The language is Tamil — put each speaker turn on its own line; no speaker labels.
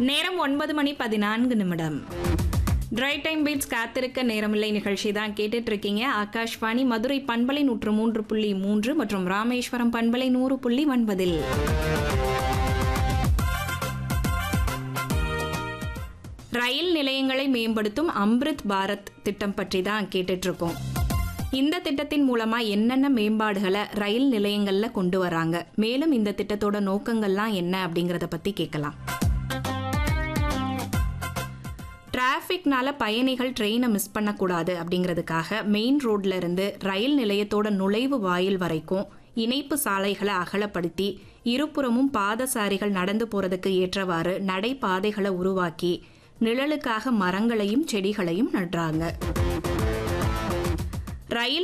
நேரம் ஒன்பது மணி பதினான்கு நிமிடம் ட்ரை டைம் பீட்ஸ் காத்திருக்க நேரமில்லை நிகழ்ச்சி தான் கேட்டுட்டு இருக்கீங்க ஆகாஷ்வாணி மதுரை பண்பலை நூற்று மூன்று புள்ளி மூன்று மற்றும் ராமேஸ்வரம் பண்பலை நூறு புள்ளி ஒன்பதில் ரயில் நிலையங்களை மேம்படுத்தும் அம்ரித் பாரத் திட்டம் பற்றி தான் கேட்டுட்டு இருக்கோம் இந்த திட்டத்தின் மூலமா என்னென்ன மேம்பாடுகளை ரயில் நிலையங்கள்ல கொண்டு வராங்க மேலும் இந்த திட்டத்தோட நோக்கங்கள்லாம் என்ன அப்படிங்கறத பத்தி கேட்கலாம் டிராஃபிக்னால பயணிகள் ட்ரெயினை மிஸ் பண்ணக்கூடாது அப்படிங்கிறதுக்காக மெயின் ரோட்ல இருந்து ரயில் நிலையத்தோட நுழைவு வாயில் வரைக்கும் இணைப்பு சாலைகளை அகலப்படுத்தி இருபுறமும் பாதசாரிகள் நடந்து போறதுக்கு ஏற்றவாறு நடைபாதைகளை உருவாக்கி நிழலுக்காக மரங்களையும் செடிகளையும் நடுறாங்க ரயில்